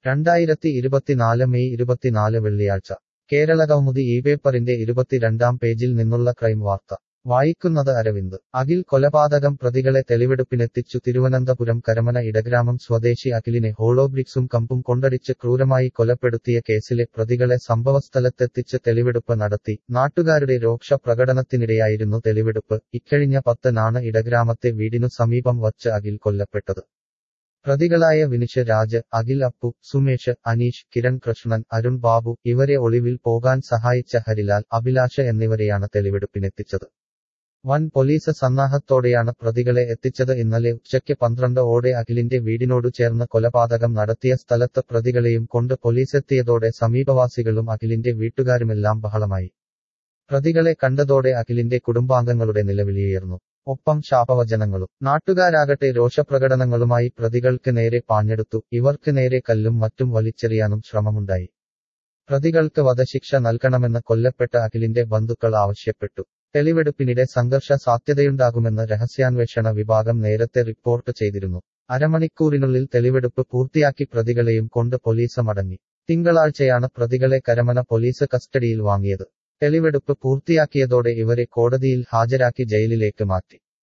രണ്ടായിരത്തി ഇരുപത്തിനാല് മെയ് ഇരുപത്തിനാല് വെള്ളിയാഴ്ച കേരളകൗമുദി ഈ പേപ്പറിന്റെ ഇരുപത്തിരണ്ടാം പേജിൽ നിന്നുള്ള ക്രൈം വാർത്ത വായിക്കുന്നത് അരവിന്ദ് അഖിൽ കൊലപാതകം പ്രതികളെ തെളിവെടുപ്പിനെത്തിച്ചു തിരുവനന്തപുരം കരമന ഇടഗ്രാമം സ്വദേശി അഖിലിനെ ഹോളോബ്രിക്സും കമ്പും കൊണ്ടടിച്ച് ക്രൂരമായി കൊലപ്പെടുത്തിയ കേസിലെ പ്രതികളെ സംഭവസ്ഥലത്തെത്തിച്ച് തെളിവെടുപ്പ് നടത്തി നാട്ടുകാരുടെ രോക്ഷ പ്രകടനത്തിനിടെയായിരുന്നു തെളിവെടുപ്പ് ഇക്കഴിഞ്ഞ പത്തിനാണ് ഇടഗ്രാമത്തെ വീടിനു സമീപം വച്ച് അഖിൽ കൊല്ലപ്പെട്ടത് പ്രതികളായ വിനിഷ് രാജ് അഖിൽ അപ്പു സുമേഷ് അനീഷ് കിരൺ കൃഷ്ണൻ അരുൺ ബാബു ഇവരെ ഒളിവിൽ പോകാൻ സഹായിച്ച ഹരിലാൽ അഭിലാഷ് എന്നിവരെയാണ് തെളിവെടുപ്പിനെത്തിച്ചത് വൻ പോലീസ് സന്നാഹത്തോടെയാണ് പ്രതികളെ എത്തിച്ചത് ഇന്നലെ ഉച്ചയ്ക്ക് പന്ത്രണ്ട് ഓടെ അഖിലിന്റെ വീടിനോടു ചേർന്ന് കൊലപാതകം നടത്തിയ സ്ഥലത്ത് പ്രതികളെയും കൊണ്ട് പോലീസെത്തിയതോടെ സമീപവാസികളും അഖിലിന്റെ വീട്ടുകാരുമെല്ലാം ബഹളമായി പ്രതികളെ കണ്ടതോടെ അഖിലിന്റെ കുടുംബാംഗങ്ങളുടെ നിലവിളിയുയർന്നു ഒപ്പം ശാപവചനങ്ങളും നാട്ടുകാരാകട്ടെ രോഷപ്രകടനങ്ങളുമായി പ്രതികൾക്ക് നേരെ പാഞ്ഞെടുത്തു ഇവർക്ക് നേരെ കല്ലും മറ്റും വലിച്ചെറിയാനും ശ്രമമുണ്ടായി പ്രതികൾക്ക് വധശിക്ഷ നൽകണമെന്ന് കൊല്ലപ്പെട്ട അഖിലിന്റെ ബന്ധുക്കൾ ആവശ്യപ്പെട്ടു തെളിവെടുപ്പിനിടെ സംഘർഷ സാധ്യതയുണ്ടാകുമെന്ന് രഹസ്യാന്വേഷണ വിഭാഗം നേരത്തെ റിപ്പോർട്ട് ചെയ്തിരുന്നു അരമണിക്കൂറിനുള്ളിൽ തെളിവെടുപ്പ് പൂർത്തിയാക്കി പ്രതികളെയും കൊണ്ട് പോലീസ് മടങ്ങി തിങ്കളാഴ്ചയാണ് പ്രതികളെ കരമന പോലീസ് കസ്റ്റഡിയിൽ വാങ്ങിയത് തെളിവെടുപ്പ് പൂർത്തിയാക്കിയതോടെ ഇവരെ കോടതിയിൽ ഹാജരാക്കി ജയിലിലേക്ക് മാറ്റി